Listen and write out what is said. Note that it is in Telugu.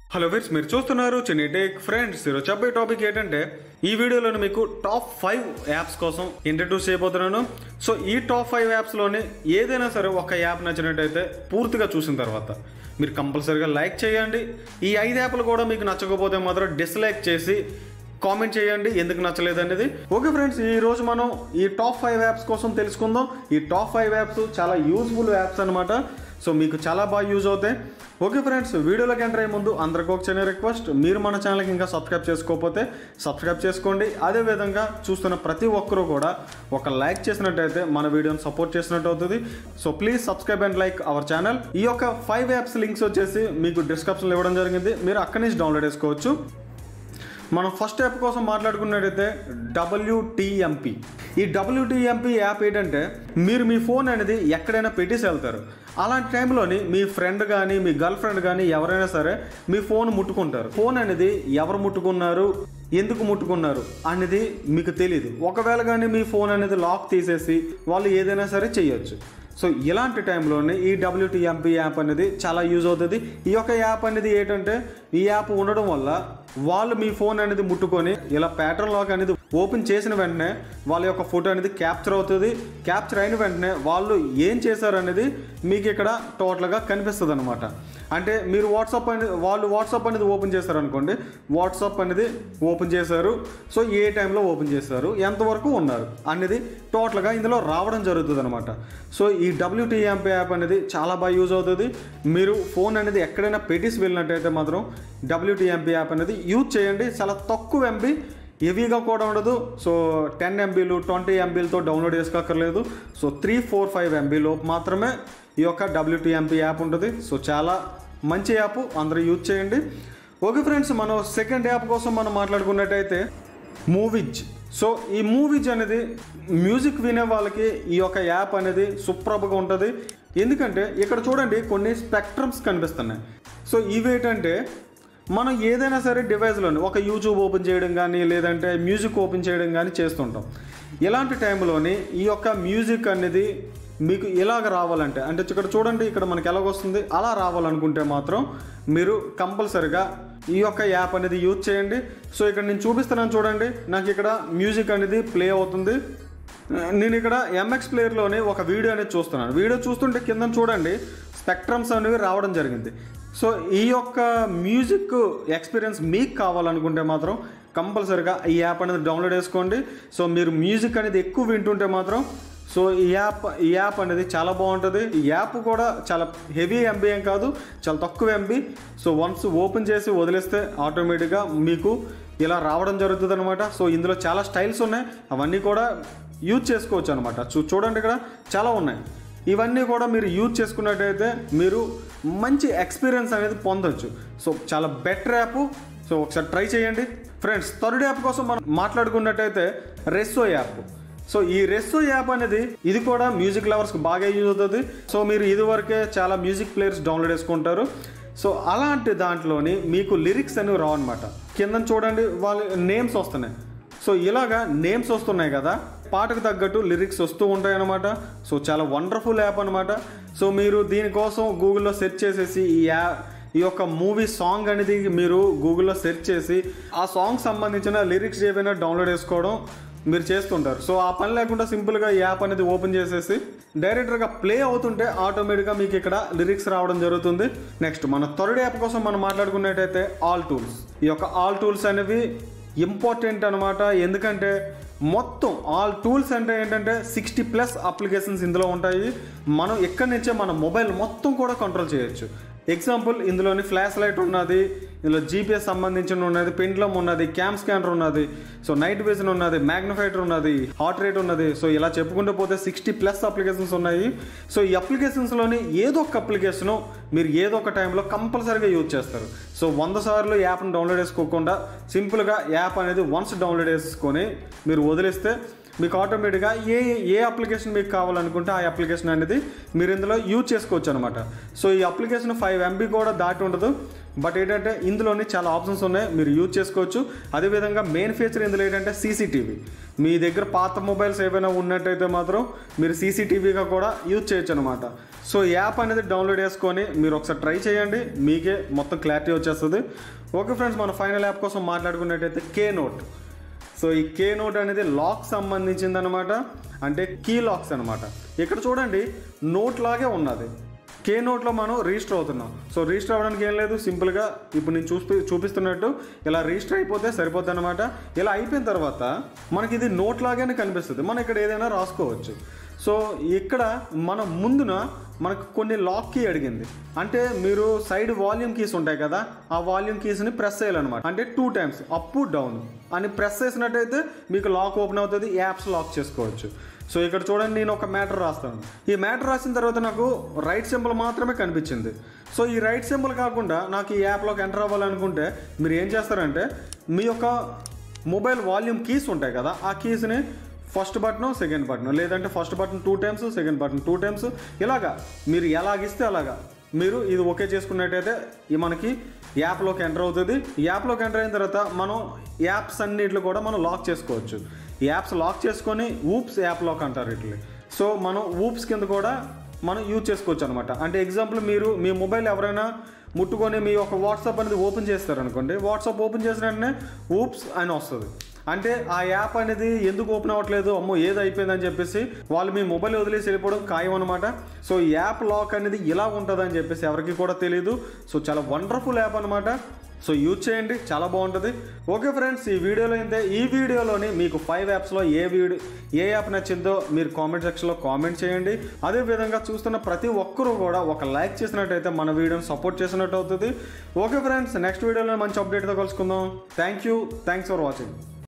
హలో ఫ్రెండ్స్ మీరు చూస్తున్నారు చిన్ని టేక్ ఫ్రెండ్స్ ఈరోజు చెప్పే టాపిక్ ఏంటంటే ఈ వీడియోలో మీకు టాప్ ఫైవ్ యాప్స్ కోసం ఇంట్రడ్యూస్ చేయబోతున్నాను సో ఈ టాప్ ఫైవ్ యాప్స్లోని ఏదైనా సరే ఒక యాప్ నచ్చినట్టయితే పూర్తిగా చూసిన తర్వాత మీరు కంపల్సరీగా లైక్ చేయండి ఈ ఐదు యాప్లు కూడా మీకు నచ్చకపోతే మాత్రం డిస్లైక్ చేసి కామెంట్ చేయండి ఎందుకు నచ్చలేదు అనేది ఓకే ఫ్రెండ్స్ ఈ రోజు మనం ఈ టాప్ ఫైవ్ యాప్స్ కోసం తెలుసుకుందాం ఈ టాప్ ఫైవ్ యాప్స్ చాలా యూస్ఫుల్ యాప్స్ అనమాట సో మీకు చాలా బాగా యూజ్ అవుతాయి ఓకే ఫ్రెండ్స్ వీడియోలోకి ఎంటర్ అయ్యే ముందు అందరికీ ఒక చిన్న రిక్వెస్ట్ మీరు మన ఛానల్కి ఇంకా సబ్స్క్రైబ్ చేసుకోకపోతే సబ్స్క్రైబ్ చేసుకోండి అదేవిధంగా చూస్తున్న ప్రతి ఒక్కరూ కూడా ఒక లైక్ చేసినట్టయితే మన వీడియోని సపోర్ట్ చేసినట్టు అవుతుంది so please subscribe and like our channel ఈ యొక్క ఫైవ్ యాప్స్ లింక్స్ వచ్చేసి మీకు డిస్క్రిప్షన్లో ఇవ్వడం జరిగింది మీరు అక్కడి నుంచి డౌన్లోడ్ చేసుకోవచ్చు మనం ఫస్ట్ యాప్ కోసం మాట్లాడుకున్నట్టయితే డబ్ల్యూటీఎంపీ ఈ డబ్ల్యూటీఎంపీ యాప్ ఏంటంటే మీరు మీ ఫోన్ అనేది ఎక్కడైనా పెట్టేసి వెళ్తారు అలాంటి టైంలోని మీ ఫ్రెండ్ కానీ మీ గర్ల్ ఫ్రెండ్ కానీ ఎవరైనా సరే మీ ఫోన్ ముట్టుకుంటారు ఫోన్ అనేది ఎవరు ముట్టుకున్నారు ఎందుకు ముట్టుకున్నారు అనేది మీకు తెలియదు ఒకవేళ కానీ మీ ఫోన్ అనేది లాక్ తీసేసి వాళ్ళు ఏదైనా సరే చేయొచ్చు సో ఇలాంటి టైంలోనే ఈ డబ్ల్యూటీఎంపీ యాప్ అనేది చాలా యూజ్ అవుతుంది ఈ యొక్క యాప్ అనేది ఏంటంటే ఈ యాప్ ఉండడం వల్ల వాళ్ళు మీ ఫోన్ అనేది ముట్టుకొని ఇలా ప్యాటర్న్ లాక్ అనేది ఓపెన్ చేసిన వెంటనే వాళ్ళ యొక్క ఫోటో అనేది క్యాప్చర్ అవుతుంది క్యాప్చర్ అయిన వెంటనే వాళ్ళు ఏం చేశారు అనేది మీకు ఇక్కడ టోటల్గా కనిపిస్తుంది అనమాట అంటే మీరు వాట్సాప్ అనేది వాళ్ళు వాట్సాప్ అనేది ఓపెన్ చేశారు అనుకోండి వాట్సాప్ అనేది ఓపెన్ చేశారు సో ఏ టైంలో ఓపెన్ చేశారు ఎంతవరకు ఉన్నారు అనేది టోటల్గా ఇందులో రావడం జరుగుతుంది అనమాట సో ఈ డబ్ల్యూటీఎంపీ యాప్ అనేది చాలా బాగా యూజ్ అవుతుంది మీరు ఫోన్ అనేది ఎక్కడైనా పెట్టేసి వెళ్ళినట్టయితే మాత్రం డబ్ల్యూటీఎంపీ యాప్ అనేది యూజ్ చేయండి చాలా తక్కువ ఎంబీ హెవీగా కూడా ఉండదు సో టెన్ ఎంబీలు ట్వంటీ ఎంబీలతో డౌన్లోడ్ చేసుకోక్కర్లేదు సో త్రీ ఫోర్ ఫైవ్ ఎంబీలో మాత్రమే ఈ యొక్క డబ్ల్యూటీఎంపీ యాప్ ఉంటుంది సో చాలా మంచి యాప్ అందరూ యూజ్ చేయండి ఓకే ఫ్రెండ్స్ మనం సెకండ్ యాప్ కోసం మనం మాట్లాడుకున్నట్టయితే మూవిజ్ సో ఈ మూవీజ్ అనేది మ్యూజిక్ వినే వాళ్ళకి ఈ యొక్క యాప్ అనేది సూపర్గా ఉంటుంది ఎందుకంటే ఇక్కడ చూడండి కొన్ని స్పెక్ట్రమ్స్ కనిపిస్తున్నాయి సో ఇవేంటంటే మనం ఏదైనా సరే డివైస్లోని ఒక యూట్యూబ్ ఓపెన్ చేయడం కానీ లేదంటే మ్యూజిక్ ఓపెన్ చేయడం కానీ చేస్తుంటాం ఇలాంటి టైంలోని ఈ యొక్క మ్యూజిక్ అనేది మీకు ఇలాగ రావాలంటే అంటే ఇక్కడ చూడండి ఇక్కడ మనకి ఎలాగొస్తుంది అలా రావాలనుకుంటే మాత్రం మీరు కంపల్సరిగా ఈ యొక్క యాప్ అనేది యూజ్ చేయండి సో ఇక్కడ నేను చూపిస్తున్నాను చూడండి నాకు ఇక్కడ మ్యూజిక్ అనేది ప్లే అవుతుంది నేను ఇక్కడ ఎంఎక్స్ ప్లేయర్లోని ఒక వీడియో అనేది చూస్తున్నాను వీడియో చూస్తుంటే కింద చూడండి స్పెక్ట్రమ్స్ అనేవి రావడం జరిగింది సో ఈ యొక్క మ్యూజిక్ ఎక్స్పీరియన్స్ మీకు కావాలనుకుంటే మాత్రం కంపల్సరిగా ఈ యాప్ అనేది డౌన్లోడ్ చేసుకోండి సో మీరు మ్యూజిక్ అనేది ఎక్కువ వింటుంటే మాత్రం సో ఈ యాప్ ఈ యాప్ అనేది చాలా బాగుంటుంది ఈ యాప్ కూడా చాలా హెవీ ఎంబీ ఏం కాదు చాలా తక్కువ ఎంబీ సో వన్స్ ఓపెన్ చేసి వదిలేస్తే ఆటోమేటిక్గా మీకు ఇలా రావడం జరుగుతుంది అనమాట సో ఇందులో చాలా స్టైల్స్ ఉన్నాయి అవన్నీ కూడా యూజ్ చేసుకోవచ్చు అనమాట చూ చూడండి ఇక్కడ చాలా ఉన్నాయి ఇవన్నీ కూడా మీరు యూజ్ చేసుకున్నట్టయితే మీరు మంచి ఎక్స్పీరియన్స్ అనేది పొందొచ్చు సో చాలా బెటర్ యాప్ సో ఒకసారి ట్రై చేయండి ఫ్రెండ్స్ థర్డ్ యాప్ కోసం మనం మాట్లాడుకున్నట్టయితే రెస్సో యాప్ సో ఈ రెస్సో యాప్ అనేది ఇది కూడా మ్యూజిక్ లవర్స్కి బాగా యూజ్ అవుతుంది సో మీరు ఇదివరకే చాలా మ్యూజిక్ ప్లేయర్స్ డౌన్లోడ్ చేసుకుంటారు సో అలాంటి దాంట్లోని మీకు లిరిక్స్ అనేవి రావు అనమాట కింద చూడండి వాళ్ళ నేమ్స్ వస్తున్నాయి సో ఇలాగా నేమ్స్ వస్తున్నాయి కదా పాటకు తగ్గట్టు లిరిక్స్ వస్తూ ఉంటాయి అనమాట సో చాలా వండర్ఫుల్ యాప్ అనమాట సో మీరు దీనికోసం గూగుల్లో సెర్చ్ చేసేసి ఈ యాప్ ఈ యొక్క మూవీ సాంగ్ అనేది మీరు గూగుల్లో సెర్చ్ చేసి ఆ సాంగ్ సంబంధించిన లిరిక్స్ ఏవైనా డౌన్లోడ్ చేసుకోవడం మీరు చేస్తుంటారు సో ఆ పని లేకుండా సింపుల్గా ఈ యాప్ అనేది ఓపెన్ చేసేసి డైరెక్టర్గా ప్లే అవుతుంటే ఆటోమేటిక్గా మీకు ఇక్కడ లిరిక్స్ రావడం జరుగుతుంది నెక్స్ట్ మన థర్డ్ యాప్ కోసం మనం మాట్లాడుకున్నట్టయితే ఆల్ టూల్స్ ఈ యొక్క ఆల్ టూల్స్ అనేవి ఇంపార్టెంట్ అనమాట ఎందుకంటే మొత్తం ఆల్ టూల్స్ అంటే ఏంటంటే సిక్స్టీ ప్లస్ అప్లికేషన్స్ ఇందులో ఉంటాయి మనం ఎక్కడి నుంచే మన మొబైల్ మొత్తం కూడా కంట్రోల్ చేయొచ్చు ఎగ్జాంపుల్ ఇందులోని ఫ్లాష్ లైట్ ఉన్నది ఇందులో జీపీఎస్ సంబంధించిన ఉన్నది పెండ్లం ఉన్నది క్యామ్ స్కానర్ ఉన్నది సో నైట్ విజన్ ఉన్నది మ్యాగ్నిఫైటర్ ఉన్నది హార్ట్ రేట్ ఉన్నది సో ఇలా చెప్పుకుంటూ పోతే సిక్స్టీ ప్లస్ అప్లికేషన్స్ ఉన్నాయి సో ఈ అప్లికేషన్స్లోని ఏదో ఒక అప్లికేషను మీరు ఏదో ఒక టైంలో కంపల్సరీగా యూజ్ చేస్తారు సో వంద సార్లు యాప్ని డౌన్లోడ్ చేసుకోకుండా సింపుల్గా యాప్ అనేది వన్స్ డౌన్లోడ్ చేసుకొని మీరు వదిలేస్తే మీకు ఆటోమేటిక్గా ఏ ఏ అప్లికేషన్ మీకు కావాలనుకుంటే ఆ అప్లికేషన్ అనేది మీరు ఇందులో యూజ్ చేసుకోవచ్చు అనమాట సో ఈ అప్లికేషన్ ఫైవ్ ఎంబీ కూడా దాటి ఉండదు బట్ ఏంటంటే ఇందులోని చాలా ఆప్షన్స్ ఉన్నాయి మీరు యూజ్ చేసుకోవచ్చు అదేవిధంగా మెయిన్ ఫీచర్ ఇందులో ఏంటంటే సీసీటీవీ మీ దగ్గర పాత మొబైల్స్ ఏవైనా ఉన్నట్టయితే మాత్రం మీరు సీసీటీవీగా కూడా యూజ్ చేయొచ్చు అనమాట సో యాప్ అనేది డౌన్లోడ్ చేసుకొని మీరు ఒకసారి ట్రై చేయండి మీకే మొత్తం క్లారిటీ వచ్చేస్తుంది ఓకే ఫ్రెండ్స్ మన ఫైనల్ యాప్ కోసం మాట్లాడుకున్నట్టయితే కే నోట్ సో ఈ కే నోట్ అనేది లాక్ సంబంధించింది అనమాట అంటే కీ లాక్స్ అనమాట ఇక్కడ చూడండి నోట్ లాగే ఉన్నది కే నోట్లో మనం రిజిస్టర్ అవుతున్నాం సో రిజిస్టర్ అవ్వడానికి ఏం లేదు సింపుల్గా ఇప్పుడు నేను చూపి చూపిస్తున్నట్టు ఇలా రిజిస్టర్ అయిపోతే సరిపోద్ది అనమాట ఇలా అయిపోయిన తర్వాత మనకి ఇది నోట్ లాగానే కనిపిస్తుంది మనం ఇక్కడ ఏదైనా రాసుకోవచ్చు సో ఇక్కడ మన ముందున మనకు కొన్ని లాక్ కీ అడిగింది అంటే మీరు సైడ్ వాల్యూమ్ కీస్ ఉంటాయి కదా ఆ వాల్యూమ్ కీస్ని ప్రెస్ చేయాలన్నమాట అంటే టూ టైమ్స్ అప్ డౌన్ అని ప్రెస్ చేసినట్టయితే మీకు లాక్ ఓపెన్ అవుతుంది యాప్స్ లాక్ చేసుకోవచ్చు సో ఇక్కడ చూడండి నేను ఒక మ్యాటర్ రాస్తాను ఈ మ్యాటర్ రాసిన తర్వాత నాకు రైట్ సింబల్ మాత్రమే కనిపించింది సో ఈ రైట్ సింబల్ కాకుండా నాకు ఈ యాప్లోకి ఎంటర్ అవ్వాలనుకుంటే మీరు ఏం చేస్తారంటే మీ యొక్క మొబైల్ వాల్యూమ్ కీస్ ఉంటాయి కదా ఆ కీస్ని ఫస్ట్ బటన్ సెకండ్ బటన్ లేదంటే first button two times second button two times ఇలాగా మీరు ఎలాగిస్తే అలాగా మీరు ఇది ఓకే చేసుకున్నట్టయితే ఈ మనకి యాప్లోకి ఎంటర్ అవుతుంది యాప్లోకి ఎంటర్ అయిన తర్వాత మనం యాప్స్ అన్నిట్లో కూడా మనం లాక్ చేసుకోవచ్చు ఈ యాప్స్ లాక్ చేసుకొని ఊప్స్ యాప్ లాక్ అంటారు ఇట్లా సో మనం ఊప్స్ కింద కూడా మనం యూజ్ చేసుకోవచ్చు అనమాట అంటే ఎగ్జాంపుల్ మీరు మీ మొబైల్ ఎవరైనా ముట్టుకొని మీ యొక్క వాట్సాప్ అనేది ఓపెన్ చేస్తారనుకోండి వాట్సాప్ ఓపెన్ చేసిన వెంటనే ఊప్స్ అని వస్తుంది అంటే ఆ యాప్ అనేది ఎందుకు ఓపెన్ అవ్వట్లేదు అమ్మో ఏది అయిపోయిందని చెప్పేసి వాళ్ళు మీ మొబైల్ వదిలేసి వెళ్ళిపోవడం ఖాయం అనమాట సో ఈ యాప్ లాక్ అనేది ఇలా ఉంటుందని చెప్పేసి ఎవరికి కూడా తెలియదు సో చాలా వండర్ఫుల్ యాప్ అనమాట సో యూజ్ చేయండి చాలా బాగుంటుంది ఓకే ఫ్రెండ్స్ ఈ వీడియోలో అయితే ఈ వీడియోలోని మీకు ఫైవ్ యాప్స్లో ఏ వీడియో ఏ యాప్ నచ్చిందో మీరు కామెంట్ సెక్షన్లో కామెంట్ చేయండి అదేవిధంగా చూస్తున్న ప్రతి ఒక్కరూ కూడా ఒక లైక్ చేసినట్టయితే మన వీడియోని సపోర్ట్ చేసినట్టు అవుతుంది ఓకే ఫ్రెండ్స్ నెక్స్ట్ వీడియోలో మంచి అప్డేట్తో కలుసుకుందాం thank you thanks for watching